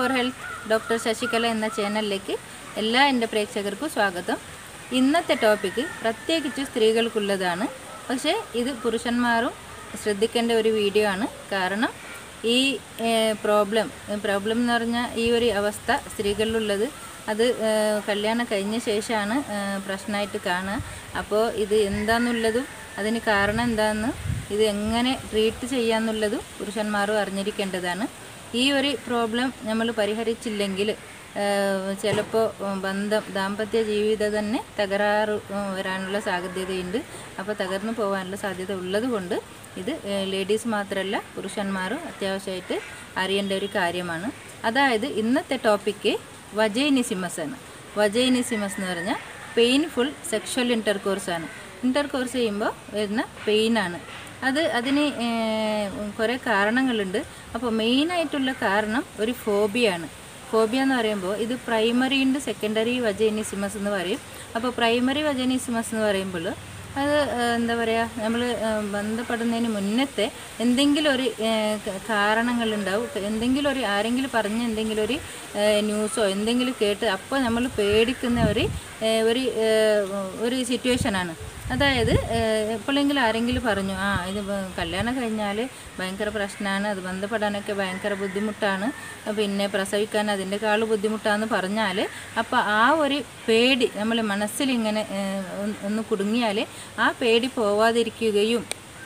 for health doctor Sasikala എന്ന ചാനലിലേക്ക് എല്ലാ എൻ്റെ പ്രേക്ഷകർക്കും സ്വാഗതം ഇന്നത്തെ ടോപ്പിക്ക് പ്രത്യേകിച്ച് സ്ത്രീകൾക്കുള്ളതാണ് പക്ഷേ ഇത് പുരുഷന്മാരും ശ്രദ്ധിക്കേണ്ട ഒരു വീഡിയോ ആണ് കാരണം ഈ പ്രോബ്ലം പ്രോബ്ലം എന്ന് പറഞ്ഞാൽ ഈ ഒരു അവസ്ഥ സ്ത്രീകളിലുള്ളത് അത് ഏഹ്, കല്യാണം കഴിഞ്ഞ ശേഷമാണ് ഏഹ്, പ്രശ്നമായിട്ട് കാണുക അപ്പോൾ ഇത് എന്താണെന്നുള്ളതും അതിന് കാരണം എന്താണെന്ന് ഇത് എങ്ങനെ ട്രീറ്റ് ചെയ്യാന്നുള്ളതും പുരുഷന്മാരും അറിഞ്ഞിരിക്കേണ്ടതാണ് ഈ ഒരു പ്രോബ്ലം നമ്മൾ പരിഹരിച്ചില്ലെങ്കിൽ ചിലപ്പോൾ ബന്ധം ദാമ്പത്യ ജീവിതം തന്നെ തകരാറ് ഉം, വരാനുള്ള സാധ്യതയുണ്ട് അപ്പോൾ തകർന്നു പോകാനുള്ള സാധ്യത ഉള്ളത് കൊണ്ട് ഇത് ലേഡീസ് മാത്രമല്ല പുരുഷന്മാരും അത്യാവശ്യമായിട്ട് അറിയേണ്ട ഒരു കാര്യമാണ് അതായത് ഇന്നത്തെ ടോപ്പിക്ക് വജൈനിസിമസ് ആണ് വജൈനിസിമസ് എന്ന് പറഞ്ഞാൽ പെയിൻഫുൾ സെക്ഷൽ ഇൻ്റർകോഴ്സ് ആണ് ഇൻ്റർകോഴ്സ് ചെയ്യുമ്പോൾ വരുന്ന പെയിനാണ് അത് അതിന് കുറേ കാരണങ്ങളുണ്ട് അപ്പോൾ മെയിനായിട്ടുള്ള കാരണം ഒരു ഫോബിയാണ് ഫോബിയ എന്ന് പറയുമ്പോൾ ഇത് പ്രൈമറി ഉണ്ട് സെക്കൻഡറി വജൈനിസിമസ് എന്ന് പറയും അപ്പോൾ പ്രൈമറി വജൈനിസിമസ് എന്ന് പറയുമ്പോൾ അത് ഏഹ്, എന്താ പറയുക നമ്മൾ ബന്ധപ്പെടുന്നതിന് മുന്നത്തെ എന്തെങ്കിലും ഒരു ഏഹ്, ക- കാരണങ്ങളുണ്ടാവും എന്തെങ്കിലും ഒരു ആരെങ്കിലും പറഞ്ഞ എന്തെങ്കിലും ഒരു ഏഹ്, ന്യൂസോ എന്തെങ്കിലും കേട്ട് അപ്പോൾ നമ്മൾ പേടിക്കുന്ന ഒരു ഏഹ്, ഒരു ഏഹ്, ഒരു സിറ്റുവേഷനാണ് അതായത് ഏഹ്, എപ്പോഴെങ്കിലും ആരെങ്കിലും പറഞ്ഞു ആ ഇത് വ- കല്യാണം കഴിഞ്ഞാൽ ഭയങ്കര പ്രശ്നമാണ് അത് ബന്ധപ്പെടാനൊക്കെ ഭയങ്കര ബുദ്ധിമുട്ടാണ് പിന്നെ പ്രസവിക്കാൻ അതിൻ്റെ കാള് ബുദ്ധിമുട്ടാന്ന് പറഞ്ഞാൽ അപ്പോൾ ആ ഒരു പേടി നമ്മൾ മനസ്സിലിങ്ങനെ ഏഹ്, ഒന്ന് ഒന്ന് കുടുങ്ങിയാൽ ആ പേടി പോവാതിരിക്കുകയും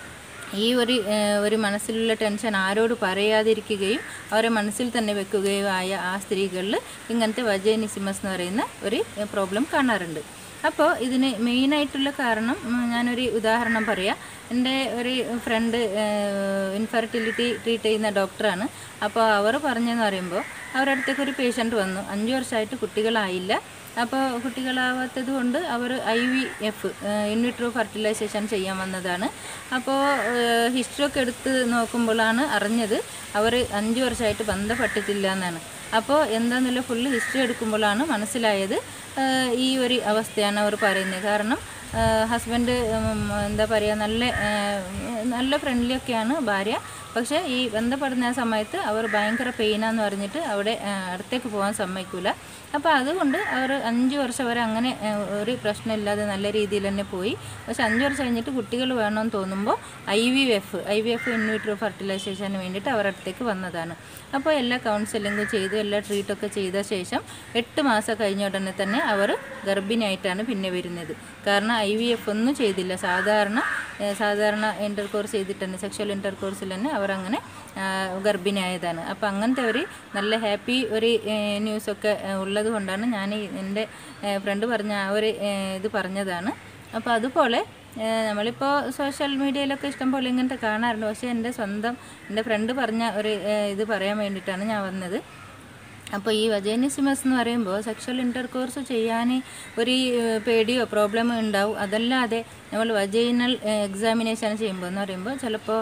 ഈ ഒരു ഏഹ്, ഒരു മനസ്സിലുള്ള ടെൻഷൻ ആരോട് പറയാതിരിക്കുകയും അവരെ മനസ്സിൽ തന്നെ വെക്കുകയും ആയ ആ സ്ത്രീകളിൽ ഇങ്ങനത്തെ വജൈനിസിമസ് എന്ന് പറയുന്ന ഒരു പ്രോബ്ലം കാണാറുണ്ട് അപ്പോൾ ഇതിന് മെയിനായിട്ടുള്ള കാരണം ഉം, ഞാനൊരു ഉദാഹരണം പറയാം എൻ്റെ ഒരു ഫ്രണ്ട് ഇൻഫെർട്ടിലിറ്റി ട്രീറ്റ് ചെയ്യുന്ന ഡോക്ടറാണ് അപ്പോൾ അവർ പറഞ്ഞതെന്ന് പറയുമ്പോൾ അവരുടെ അടുത്തേക്ക് ഒരു പേഷ്യൻ്റ് വന്നു അഞ്ച് വർഷമായിട്ട് കുട്ടികളായില്ല അപ്പോൾ കുട്ടികളാവാത്തത് കൊണ്ട് അവർ I V F in vitro fertilisation ചെയ്യാൻ വന്നതാണ് അപ്പോൾ ഹിസ്റ്ററി ഒക്കെ എടുത്ത് നോക്കുമ്പോഴാണ് അറിഞ്ഞത് അവർ അഞ്ച് വർഷമായിട്ട് ബന്ധപ്പെട്ടിട്ടില്ല എന്നാണ് അപ്പോൾ എന്താണെന്നുള്ള ഫുള്ള് ഹിസ്റ്ററി എടുക്കുമ്പോഴാണ് മനസ്സിലായത് ഏഹ്, ഈ ഒരു അവസ്ഥയാണ് അവർ പറയുന്നത് കാരണം ഹസ്ബൻഡ് എന്താ പറയുക നല്ല ഏഹ്, നല്ല ഫ്രണ്ട്ലി ഒക്കെയാണ് ഭാര്യ പക്ഷേ ഈ ബന്ധപ്പെടുന്ന ആ സമയത്ത് അവർ ഭയങ്കര പെയിനാന്ന് പറഞ്ഞിട്ട് അവിടെ ഏഹ്, അടുത്തേക്ക് പോകാൻ സമ്മതിക്കൂല അപ്പോൾ അതുകൊണ്ട് അവർ അഞ്ച് വർഷം വരെ അങ്ങനെ ഏഹ്, ഒരു പ്രശ്നമില്ലാതെ നല്ല രീതിയിൽ തന്നെ പോയി പക്ഷെ അഞ്ച് വർഷം കഴിഞ്ഞിട്ട് കുട്ടികൾ വേണമെന്ന് തോന്നുമ്പോൾ I V F I V F in vitro ഫെർട്ടിലൈസേഷന് വേണ്ടിയിട്ട് അവരുടെ അടുത്തേക്ക് വന്നതാണ് അപ്പോൾ എല്ലാ കൗൺസിലിങ്ങും ചെയ്തു എല്ലാ ട്രീറ്റൊക്കെ ചെയ്ത ശേഷം എട്ട് മാസം കഴിഞ്ഞ ഉടനെ തന്നെ അവർ ഗർഭിണിയായിട്ടാണ് പിന്നെ വരുന്നത് കാരണം ഐ വി എഫ് ഒന്നും ചെയ്തില്ല സാധാരണ ഏഹ്, സാധാരണ ഇൻ്റർകോഴ്സ് ചെയ്തിട്ട് തന്നെ സെക്ഷൽ ഇൻ്റർകോഴ്സിൽ തന്നെ അവരങ്ങനെ ആഹ്, ഗർഭിണിയായതാണ് അപ്പോൾ അങ്ങനത്തെ ഒരു നല്ല ഹാപ്പി ഒരു ഏഹ്, ന്യൂസൊക്കെ ഏഹ്, ഉള്ളത് കൊണ്ടാണ് ഞാൻ ഈ എൻ്റെ ഏഹ്, ഫ്രണ്ട് പറഞ്ഞ ആ ഒരു ഏഹ്, ഇത് പറഞ്ഞതാണ് അപ്പോൾ അതുപോലെ ഏഹ്, നമ്മളിപ്പോൾ സോഷ്യൽ മീഡിയയിലൊക്കെ ഇഷ്ടം പോലെ ഇങ്ങനത്തെ കാണാറുണ്ട് പക്ഷേ എൻ്റെ സ്വന്തം എൻ്റെ ഫ്രണ്ട് പറഞ്ഞ ഒരു ഏഹ്, ഇത് പറയാൻ വേണ്ടിയിട്ടാണ് ഞാൻ വന്നത് അപ്പോൾ ഈ വജൈനിസിമസ് എന്ന് പറയുമ്പോൾ സെക്ഷൽ ഇൻ്റർകോഴ്സ് ചെയ്യാൻ ഒരു ഏഹ്, പേടിയോ പ്രോബ്ലമോ ഉണ്ടാവും അതല്ലാതെ നമ്മൾ വജൈനൽ എക്സാമിനേഷൻ ചെയ്യുമ്പോൾ എന്ന് പറയുമ്പോൾ ചിലപ്പോൾ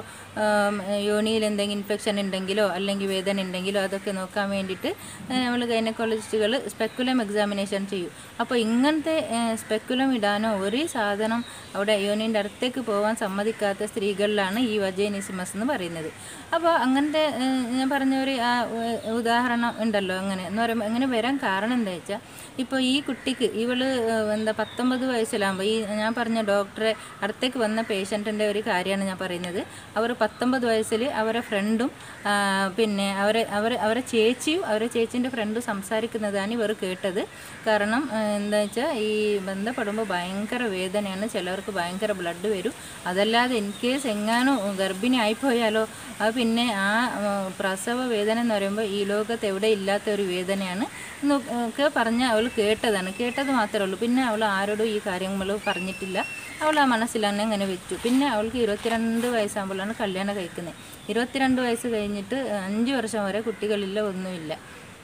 യോനിയിൽ എന്തെങ്കിലും ഇൻഫെക്ഷൻ ഉണ്ടെങ്കിലോ അല്ലെങ്കിൽ വേദന ഉണ്ടെങ്കിലോ അതൊക്കെ നോക്കാൻ വേണ്ടിയിട്ട് നമ്മൾ ഗൈനക്കോളജിസ്റ്റുകൾ സ്പെക്കുലം എക്സാമിനേഷൻ ചെയ്യും അപ്പോൾ ഇങ്ങനത്തെ സ്പെക്കുലം ഇടാനോ ഒരു സാധനം അവിടെ യോനിൻ്റെ അടുത്തേക്ക് പോകാൻ സമ്മതിക്കാത്ത സ്ത്രീകളിലാണ് ഈ വജൈനിസിമസ് എന്ന് പറയുന്നത് അപ്പോൾ അങ്ങനത്തെ ഏഹ്, ഞാൻ പറഞ്ഞ ഒരു ആ ഏഹ്, ഉദാഹരണം ഉണ്ടല്ലോ അങ്ങനെ എന്ന് പറയുമ്പോൾ അങ്ങനെ വരാൻ കാരണം എന്താ വെച്ചാൽ ഇപ്പോൾ ഈ കുട്ടിക്ക് ഇവള് ഏഹ്, എന്താ പത്തൊമ്പത് വയസ്സിലാകുമ്പോൾ ഈ ഞാൻ പറഞ്ഞ ഡോക്ടറെ അടുത്തേക്ക് വന്ന പേഷ്യൻറ്റിൻ്റെ ഒരു കാര്യമാണ് ഞാൻ പറയുന്നത് അവർ പത്തൊമ്പത് വയസ്സിൽ അവരെ ഫ്രണ്ടും പിന്നെ അവരെ അവരെ അവരെ ചേച്ചിയും അവരെ ചേച്ചീൻ്റെ ഫ്രണ്ടും സംസാരിക്കുന്നതാണ് ഇവർ കേട്ടത് കാരണം ഏഹ്, എന്താ വെച്ചാൽ ഈ ബന്ധപ്പെടുമ്പോൾ ഭയങ്കര വേദനയാണ് ചിലവർക്ക് ഭയങ്കര ബ്ലഡ് വരും അതല്ലാതെ ഇൻ കേസ് എങ്ങാനോ ഗർഭിണി ആയിപ്പോയാലോ അത് പിന്നെ ആ ഉം, പ്രസവ വേദന എന്ന് പറയുമ്പോൾ ഈ ലോകത്ത് എവിടെ ഇല്ലാത്ത ഒരു വേദനയാണ് എന്ന് ഒക്കെ പറഞ്ഞ് അവൾ കേട്ടതാണ് കേട്ടത് മാത്രമേ ഉള്ളൂ പിന്നെ അവൾ ആരോടും ഈ കാര്യങ്ങൾ പറഞ്ഞിട്ടില്ല അവൾ ആ മനസ്സിൽ തന്നെ അങ്ങനെ വെച്ചു പിന്നെ അവൾക്ക് ഇരുപത്തിരണ്ട് വയസ്സാകുമ്പോഴാണ് കല്യാണം കഴിക്കുന്നത് ഇരുപത്തിരണ്ട് വയസ്സ് കഴിഞ്ഞിട്ട് അഞ്ച് വർഷം വരെ കുട്ടികളില്ല ഒന്നുമില്ല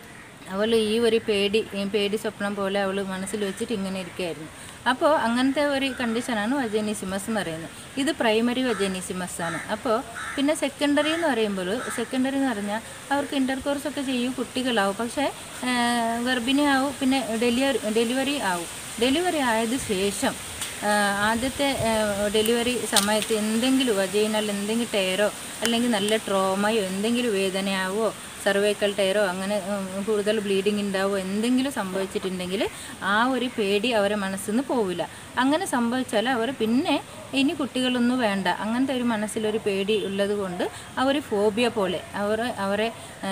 അവൾ ഈ ഒരു പേടി ഈ പേടി സ്വപ്നം പോലെ അവൾ മനസ്സിൽ വെച്ചിട്ട് ഇങ്ങനെ ഇരിക്കുകയായിരുന്നു അപ്പോൾ അങ്ങനത്തെ ഒരു കണ്ടീഷനാണ് വജനിസിമസ് എന്ന് പറയുന്നത് ഇത് പ്രൈമറി വജനിസിമസ് ആണ് അപ്പോൾ പിന്നെ സെക്കൻഡറി എന്ന് പറയുമ്പോൾ സെക്കൻഡറി എന്ന് പറഞ്ഞാൽ അവർക്ക് ഇൻ്റർകോഴ്സ് ഒക്കെ ചെയ്യും കുട്ടികളാവും പക്ഷേ ആ, ഗർഭിണിയാവും പിന്നെ ഡെലിവറി ഡെലിവറി ആവും ഡെലിവറി ആയത് ശേഷം ആ, ആദ്യത്തെ ആ, ഡെലിവറി സമയത്ത് എന്തെങ്കിലും വജൈനൽ എന്തെങ്കിലും ടയറോ അല്ലെങ്കിൽ നല്ല ട്രോമയോ എന്തെങ്കിലും വേദനയാവോ സർവൈക്കൽ ടയറോ അങ്ങനെ ഉം, കൂടുതൽ ബ്ലീഡിങ് ഉണ്ടാവോ എന്തെങ്കിലും സംഭവിച്ചിട്ടുണ്ടെങ്കിൽ ആ ഒരു പേടി അവരെ മനസ്സിൽ നിന്ന് പോവില്ല അങ്ങനെ സംഭവിച്ചാൽ അവർ പിന്നെ ഇനി കുട്ടികളൊന്നും വേണ്ട അങ്ങനത്തെ ഒരു മനസ്സിലൊരു പേടി ഉള്ളത് കൊണ്ട് ആ ഒരു ഫോബിയ പോലെ അവർ അവരെ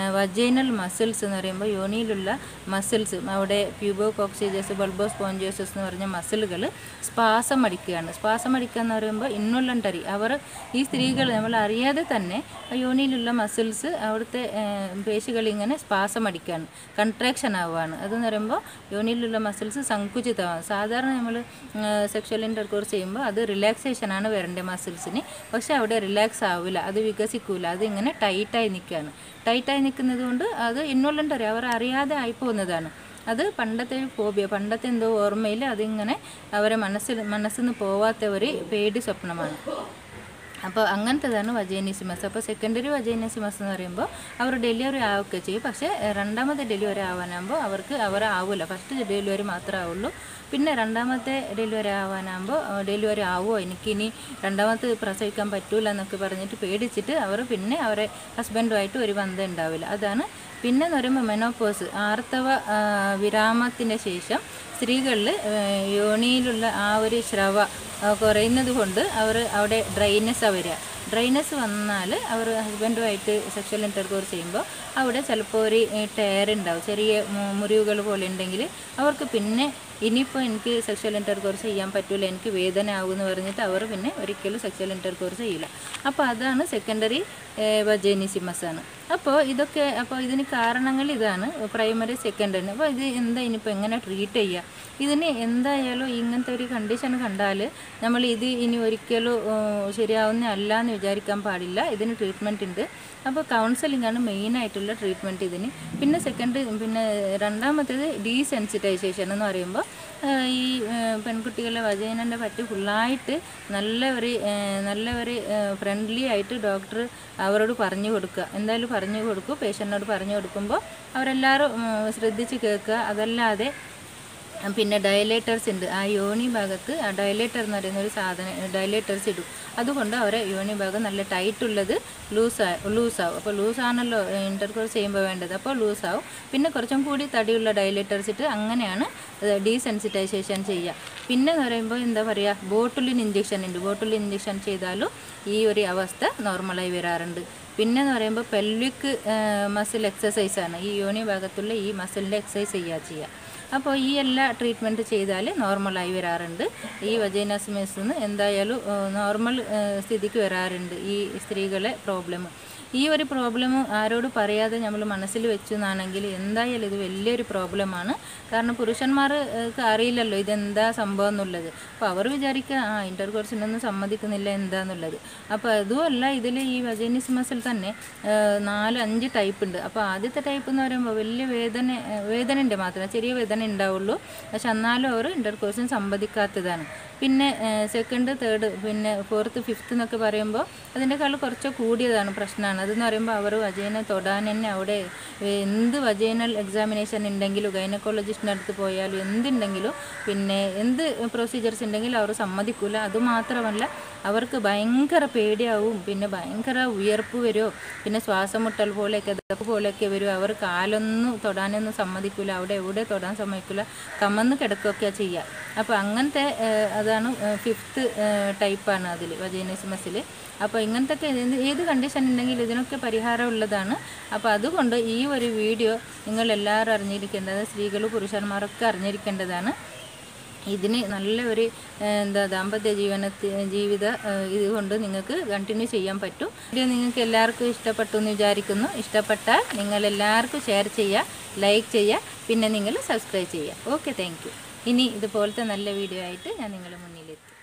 വജൈനൽ മസിൽസ് എന്ന് പറയുമ്പോൾ യോനിയിലുള്ള മസിൽസ് അവിടെ പ്യൂബോ കോക്സിജസ് ബൾബോ സ്പോഞ്ചോസസ് എന്ന് പറഞ്ഞ മസിലുകൾ സ്പാസം അടിക്കുകയാണ് സ്പാസം അടിക്കുക എന്ന് പറയുമ്പോൾ ഇന്നുള്ളണ്ടറി അവർ ഈ സ്ത്രീകൾ നമ്മൾ അറിയാതെ തന്നെ യോനിയിലുള്ള മസിൽസ് അവിടുത്തെ പേശികൾ ഇങ്ങനെ സ്പാസം അടിക്കുകയാണ് കൺട്രാക്ഷൻ ആവുകയാണ് അതെന്ന് പറയുമ്പോൾ യോനിയിലുള്ള മസിൽസ് സങ്കുചിതമാണ് സാധാരണ നമ്മൾ സെക്ഷൽ ഇൻ്റർകോഴ്സ് ചെയ്യുമ്പോൾ അത് റിലാക്സേഷൻ ആണ് വരേണ്ടത് മസിൽസിന് പക്ഷെ അവിടെ റിലാക്സ് ആവില്ല അത് വികസിക്കൂല അത് ഇങ്ങനെ ടൈറ്റായി നിൽക്കുകയാണ് ടൈറ്റായി നിൽക്കുന്നത് കൊണ്ട് അത് ഇന്നുള്ളണ്ടറി അവർ അറിയാതെ ആയിപ്പോകുന്നതാണ് അത് പണ്ടത്തെ ഒരു ഫോബിയ പണ്ടത്തെ എന്തോ ഓർമ്മയിൽ അതിങ്ങനെ അവരെ മനസ്സിൽ മനസ്സിൽ നിന്ന് പോവാത്ത ഒരു പേടി സ്വപ്നമാണ് അപ്പോൾ അങ്ങനത്തേതാണ് വജൈനിസിമസ് അപ്പോൾ സെക്കൻഡറി വജൈനിസിമസ് എന്ന് പറയുമ്പോൾ അവർ ഡെലിവറി ആവുകയൊക്കെ ചെയ്യും പക്ഷേ എഹ്, രണ്ടാമത്തെ ഡെലിവറി ആവാനാകുമ്പോൾ അവർക്ക് അവർ ആവില്ല ഫസ്റ്റ് ഡെലിവറി മാത്രമേ ആവുള്ളൂ പിന്നെ രണ്ടാമത്തെ ഡെലിവറി ആവാനാകുമ്പോൾ ഡെലിവറി ആവുമോ എനിക്കിനി രണ്ടാമത്തെ പ്രസവിക്കാൻ പറ്റൂല എന്നൊക്കെ പറഞ്ഞിട്ട് പേടിച്ചിട്ട് അവർ പിന്നെ അവരെ ഹസ്ബൻഡുമായിട്ട് ഒരു ബന്ധം ഉണ്ടാവില്ല അതാണ് പിന്നെ എന്ന് പറയുമ്പോൾ മെനോപ്പോസ് ആർത്തവ ആ, വിരാമത്തിന് ശേഷം സ്ത്രീകളിൽ യോനിയിലുള്ള ആ ഒരു സ്രവ ആ, കുറയുന്നത് കൊണ്ട് അവർ അവിടെ ഡ്രൈനെസ് വരിക ഡ്രൈനെസ് വന്നാൽ അവർ ഹസ്ബൻഡുമായിട്ട് സെക്ഷൽ ഇൻ്റർകോഴ്സ് ചെയ്യുമ്പോൾ അവിടെ ചിലപ്പോൾ ഒരു ടയർ ഉണ്ടാവും ചെറിയ മു- മുറിവുകൾ പോലെ ഉണ്ടെങ്കിൽ അവർക്ക് പിന്നെ ഇനിയിപ്പോൾ എനിക്ക് സെക്ഷൽ ഇൻ്റർകോഴ്സ് ചെയ്യാൻ പറ്റില്ല എനിക്ക് വേദന ആകുമെന്ന് പറഞ്ഞിട്ട് അവർ പിന്നെ ഒരിക്കലും സെക്ഷൽ ഇൻ്റർകോഴ്സ് ചെയ്യില്ല അപ്പോൾ അതാണ് സെക്കൻഡറി വജേനിസിമസ് ആണ് അപ്പോൾ ഇതൊക്കെ അപ്പോൾ ഇതിന് കാരണങ്ങൾ ഇതാണ് പ്രൈമറി സെക്കൻഡറി അപ്പോൾ ഇത് എന്താ ഇനിയിപ്പോൾ എങ്ങനെ ട്രീറ്റ് ചെയ്യുക ഇതിന് എന്തായാലും ഇങ്ങനത്തെ ഒരു കണ്ടീഷൻ കണ്ടാൽ നമ്മൾ ഇത് ഇനി ഒരിക്കലും ഏഹ്, ശരിയാവുന്ന അല്ല എന്ന് വിചാരിക്കാൻ പാടില്ല ഇതിന് ട്രീറ്റ്മെൻറ്റ് ഉണ്ട് അപ്പോൾ കൗൺസിലിംഗ് ആണ് മെയിനായിട്ടുള്ള ട്രീറ്റ്മെൻറ്റ് ഇതിന് പിന്നെ സെക്കൻഡ് പിന്നെ രണ്ടാമത്തേത് ഡീസെൻസിറ്റൈസേഷൻ എന്ന് പറയുമ്പോൾ ഏഹ്, ഈ ഏഹ്, പെൺകുട്ടികളെ വജൈനൻ്റെ പറ്റി ഫുള്ളായിട്ട് നല്ല ഒരു ഏഹ്, നല്ല ഒരു ഫ്രണ്ട്ലി ആയിട്ട് ഡോക്ടർ അവരോട് പറഞ്ഞു കൊടുക്കുക എന്തായാലും പറഞ്ഞു കൊടുക്കും പേഷ്യൻറ്റിനോട് പറഞ്ഞു കൊടുക്കുമ്പോൾ അവരെല്ലാവരും ഉം, ശ്രദ്ധിച്ച് കേൾക്കുക അതല്ലാതെ പിന്നെ ഡയലേറ്റേഴ്സ് ഉണ്ട് ആ യോനി ഭാഗത്ത് ആ ഡയലേറ്റർ എന്ന് പറയുന്ന ഒരു സാധനം ഡയലേറ്റേഴ്സ് ഇടും അതുകൊണ്ട് അവരെ യോനി ഭാഗം നല്ല ടൈറ്റ് ഉള്ളത് ലൂസ് ലൂസാവും അപ്പോൾ ലൂസാണല്ലോ ഇൻ്റർകോഴ്സ് ചെയ്യുമ്പോൾ വേണ്ടത് അപ്പോൾ ലൂസാവും പിന്നെ കുറച്ചും കൂടി തടിയുള്ള ഡയലേറ്റേഴ്സ് ഇട്ട് അങ്ങനെയാണ് ഡീസെൻസിറ്റൈസേഷൻ ചെയ്യുക പിന്നെ എന്ന് പറയുമ്പോൾ എന്താ പറയുക ബോട്ടുലിൻ ഇഞ്ചെക്ഷൻ ഉണ്ട് ബോട്ടുലിൻ ഇഞ്ചെക്ഷൻ ചെയ്താലും ഈ ഒരു അവസ്ഥ നോർമലായി വരാറുണ്ട് പിന്നെ എന്ന് പറയുമ്പോൾ പെൽവിക് മസിൽ എക്സസൈസ് ആണ് ഈ യോനി ഭാഗത്തുള്ള ഈ മസിലിൻ്റെ എക്സസൈസ് ചെയ്യുക ചെയ്യുക അപ്പോൾ ഈ എല്ലാ ട്രീറ്റ്മെൻറ്റ് ചെയ്താൽ നോർമലായി വരാറുണ്ട് ഈ വജൈനാസ്മേസിൽ നിന്ന് എന്തായാലും നോർമൽ സ്ഥിതിക്ക് വരാറുണ്ട് ഈ സ്ത്രീകളെ പ്രോബ്ലം ഈ ഒരു പ്രോബ്ലം ആരോട് പറയാതെ നമ്മൾ മനസ്സിൽ വെച്ചു എന്നാണെങ്കിൽ എന്തായാലും ഇത് വലിയൊരു പ്രോബ്ലമാണ് കാരണം പുരുഷന്മാർക്ക് അറിയില്ലല്ലോ ഇതെന്താ സംഭവം എന്നുള്ളത് അപ്പോൾ അവർ വിചാരിക്കുക ആ ഇൻ്റർ കോഴ്സിനൊന്നും സമ്മതിക്കുന്നില്ല എന്താന്നുള്ളത് അപ്പോൾ അതുമല്ല ഇതിൽ ഈ വജൈനിസ്മസിൽ തന്നെ ആ, നാല് അഞ്ച് ടൈപ്പ് ഉണ്ട് അപ്പോൾ ആദ്യത്തെ ടൈപ്പ് എന്ന് പറയുമ്പോൾ വലിയ വേദന വേദന ഉണ്ട് മാത്രമേ ചെറിയ വേദന ഉണ്ടാവുള്ളൂ പക്ഷെ എന്നാലും അവർ ഇൻ്റർ കോഴ്സിന് സമ്മതിക്കാത്തതാണ് പിന്നെ സെക്കൻഡ് തേർഡ് പിന്നെ ഫോർത്ത് ഫിഫ്ത്ത് എന്നൊക്കെ പറയുമ്പോൾ അതിൻ്റെക്കാൾ കുറച്ച് കൂടിയതാണ് പ്രശ്നമാണ് അതെന്ന് പറയുമ്പോൾ അവർ വജൈന തൊടാൻ തന്നെ അവിടെ എന്ത് വജൈനൽ എക്സാമിനേഷൻ ഉണ്ടെങ്കിലും ഗൈനക്കോളജിസ്റ്റിൻ്റെ അടുത്ത് പോയാലും എന്തുണ്ടെങ്കിലും പിന്നെ എന്ത് പ്രൊസീജിയേഴ്സ് ഉണ്ടെങ്കിലും അവർ സമ്മതിക്കില്ല അതുമാത്രമല്ല അവർക്ക് ഭയങ്കര പേടിയാവും പിന്നെ ഭയങ്കര ഉയർപ്പ് വരുമോ പിന്നെ ശ്വാസം മുട്ടൽ പോലെയൊക്കെ ദപ്പ് പോലെയൊക്കെ വരും അവർ കാലൊന്നും തൊടാനൊന്നും സമ്മതിക്കില്ല അവിടെ എവിടെ തൊടാൻ സമ്മതിക്കില്ല കമന്ന് കിടക്കുകയൊക്കെ ചെയ്യുക അപ്പോൾ അങ്ങനത്തെ ഏഹ്, അതാണ് ഫിഫ്ത്ത് ടൈപ്പാണ് അതിൽ വജൈനസിമസിൽ അപ്പോൾ ഇങ്ങനത്തെ ഒക്കെ ഏത് ഏത് കണ്ടീഷൻ ഉണ്ടെങ്കിലും ഇതിനൊക്കെ പരിഹാരം ഉള്ളതാണ് അപ്പോൾ അതുകൊണ്ട് ഈ ഒരു വീഡിയോ നിങ്ങൾ എല്ലാവരും അറിഞ്ഞിരിക്കേണ്ടത് സ്ത്രീകൾ പുരുഷന്മാരൊക്കെ അറിഞ്ഞിരിക്കേണ്ടതാണ് ഇതിന് നല്ല ഒരു ഏഹ്, എന്താ ദാമ്പത്യ ജീവനത്തി ജീവിത ഏഹ്, ഇതുകൊണ്ട് നിങ്ങൾക്ക് കണ്ടിന്യൂ ചെയ്യാൻ പറ്റും വീഡിയോ നിങ്ങൾക്ക് എല്ലാവർക്കും ഇഷ്ടപ്പെട്ടു എന്ന് വിചാരിക്കുന്നു ഇഷ്ടപ്പെട്ടാൽ നിങ്ങൾ എല്ലാവർക്കും ഷെയർ ചെയ്യുക ലൈക്ക് ചെയ്യുക പിന്നെ നിങ്ങൾ സബ്സ്ക്രൈബ് ചെയ്യുക ഓക്കെ താങ്ക് യു ഇനി ഇതുപോലത്തെ നല്ല വീഡിയോ ആയിട്ട് ഞാൻ നിങ്ങളുടെ മുന്നിലെത്തും